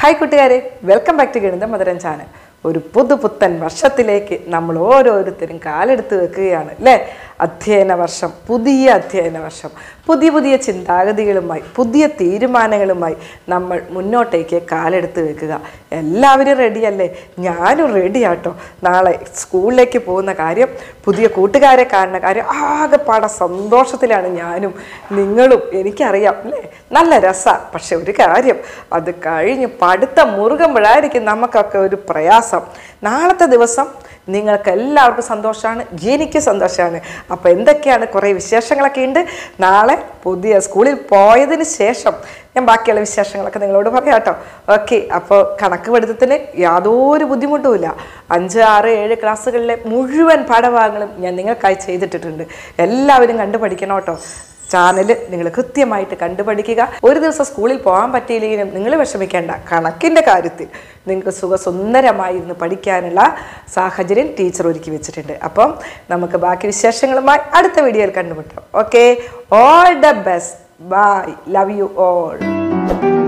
hi കൂട്ടുകാരെ welcome back to ഗണിത മധുരൻ channel ഒരു പുതുപുത്തൻ വർഷത്തിലേക്ക് നമ്മൾ ഓരോരുത്തരും കാലെടുത്ത് വെക്കുകയാണ് അല്ലേ അധ്യയന വർഷം പുതിയ അധ്യയന വർഷം പുതിയ പുതിയ ചിന്താഗതികളുമായി പുതിയ തീരുമാനങ്ങളുമായി നമ്മൾ മുന്നോട്ടേക്ക് കാലെടുത്ത് വെക്കുക എല്ലാവരും റെഡിയല്ലേ ഞാനും റെഡിയാട്ടോ നാളെ സ്കൂളിലേക്ക് പോകുന്ന കാര്യം പുതിയ കൂട്ടുകാരെ കാണുന്ന കാര്യം ആകെപ്പാടെ സന്തോഷത്തിലാണ് ഞാനും നിങ്ങളും എനിക്കറിയാം അല്ലേ നല്ല രസമാണ് പക്ഷെ ഒരു കാര്യം അത് കഴിഞ്ഞ് പഠിത്തം മുറുകുമ്പോഴായിരിക്കും നമുക്കൊക്കെ ഒരു പ്രയാസം നാളത്തെ ദിവസം നിങ്ങൾക്ക് എല്ലാവർക്കും സന്തോഷമാണ് എനിക്ക് സന്തോഷമാണ് അപ്പോൾ എന്തൊക്കെയാണ് കുറേ വിശേഷങ്ങളൊക്കെ ഉണ്ട് നാളെ പുതിയ സ്കൂളിൽ പോയതിന് ശേഷം ഞാൻ ബാക്കിയുള്ള വിശേഷങ്ങളൊക്കെ നിങ്ങളോട് പറയാം കേട്ടോ ഓക്കെ അപ്പോൾ കണക്ക് പഠിത്തത്തിന് യാതൊരു ബുദ്ധിമുട്ടുമില്ല അഞ്ച് ആറ് ഏഴ് ക്ലാസ്സുകളിലെ മുഴുവൻ പാഠഭാഗങ്ങളും ഞാൻ നിങ്ങൾക്കായി ചെയ്തിട്ടിട്ടുണ്ട് എല്ലാവരും കണ്ടു പഠിക്കണം കേട്ടോ ചാനൽ നിങ്ങൾ കൃത്യമായിട്ട് കണ്ടുപഠിക്കുക ഒരു ദിവസം സ്കൂളിൽ പോകാൻ പറ്റിയില്ലെങ്കിലും നിങ്ങൾ വിഷമിക്കേണ്ട കണക്കിൻ്റെ കാര്യത്തിൽ നിങ്ങൾക്ക് സുഖസുന്ദരമായിരുന്നു പഠിക്കാനുള്ള സാഹചര്യം ടീച്ചർ ഒരുക്കി വെച്ചിട്ടുണ്ട് അപ്പം നമുക്ക് ബാക്കി വിശേഷങ്ങളുമായി അടുത്ത വീഡിയോയിൽ കണ്ടുമുട്ടാം okay all the best bye love you all